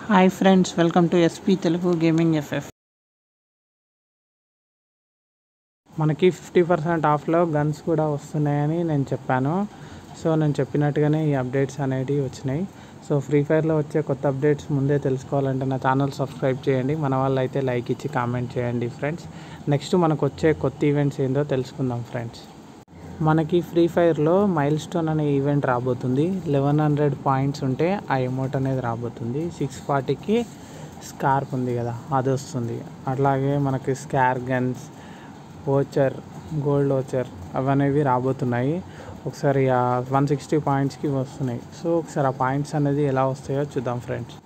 hi friends welcome to SP Telugu gaming FF మనకి fifty percent ఆఫ్లో guns కూడా వస్తున్నాయని నేను చెప్పాను సో నేను చెప్పినట్టుగానే ఈ అప్డేట్స్ అనేటివి వచ్చినాయి సో ఫ్రీ ఫైర్లో వచ్చే కొత్త అప్డేట్స్ ముందే తెలుసుకోవాలంటే నా ఛానల్ సబ్స్క్రైబ్ చేయండి మన వాళ్ళు అయితే లైక్ ఇచ్చి కామెంట్ చేయండి ఫ్రెండ్స్ నెక్స్ట్ మనకు వచ్చే కొత్త ఈవెంట్స్ ఏందో తెలుసుకుందాం ఫ్రెండ్స్ మనకి ఫ్రీ ఫైర్లో మైల్ స్టోన్ అనే ఈవెంట్ రాబోతుంది లెవెన్ హండ్రెడ్ పాయింట్స్ ఉంటే ఆ అమౌంట్ అనేది రాబోతుంది సిక్స్ ఫార్టీకి స్కార్ప్ ఉంది కదా అది వస్తుంది అట్లాగే మనకి scar guns voucher gold voucher అవనేవి రాబోతున్నాయి ఒకసారి ఆ వన్ సిక్స్టీ పాయింట్స్కి వస్తున్నాయి సో ఒకసారి ఆ పాయింట్స్ అనేది ఎలా వస్తాయో చూద్దాం ఫ్రెండ్స్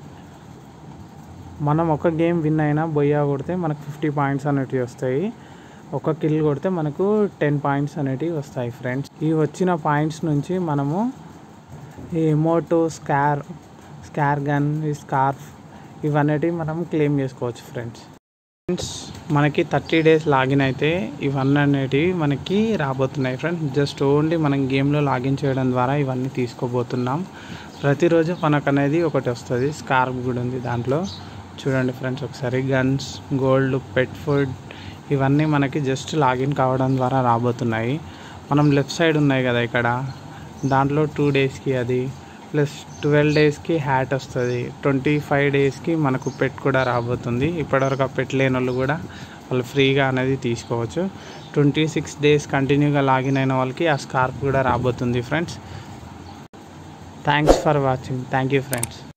మనం ఒక గేమ్ విన్ అయినా బొయ్యా కొడితే మనకు ఫిఫ్టీ పాయింట్స్ అనేటివి వస్తాయి ఒక కిల్ కొడితే మనకు టెన్ పాయింట్స్ అనేటివి వస్తాయి ఫ్రెండ్స్ ఈ వచ్చిన పాయింట్స్ నుంచి మనము ఈ ఎమోటో స్కార్ స్కార్ గన్ ఈ స్కార్ఫ్ ఇవన్నిటివి మనం క్లెయిమ్ చేసుకోవచ్చు ఫ్రెండ్స్ ఫ్రెండ్స్ మనకి థర్టీ డేస్ లాగిన్ అయితే ఇవన్నీ అనేటివి మనకి రాబోతున్నాయి ఫ్రెండ్స్ జస్ట్ ఓన్లీ మనం గేమ్లో లాగిన్ చేయడం ద్వారా ఇవన్నీ తీసుకోబోతున్నాం ప్రతిరోజు మనకు అనేది ఒకటి వస్తుంది స్కార్ఫ్ కూడా ఉంది దాంట్లో చూడండి ఫ్రెండ్స్ ఒకసారి గన్స్ గోల్డ్ పెట్ ఫుడ్ ఇవన్నీ మనకి జస్ట్ లాగిన్ కావడం ద్వారా రాబోతున్నాయి మనం లెఫ్ట్ సైడ్ ఉన్నాయి కదా ఇక్కడ దాంట్లో టూ డేస్కి అది ప్లస్ ట్వెల్వ్ డేస్కి హ్యాట్ వస్తుంది ట్వంటీ ఫైవ్ డేస్కి మనకు పెట్ కూడా రాబోతుంది ఇప్పటివరకు ఆ పెట్ లేని వాళ్ళు కూడా వాళ్ళు ఫ్రీగా అనేది తీసుకోవచ్చు ట్వంటీ సిక్స్ డేస్ కంటిన్యూగా లాగిన్ అయిన వాళ్ళకి ఆ స్కార్ప్ కూడా రాబోతుంది friends thanks for watching thank you friends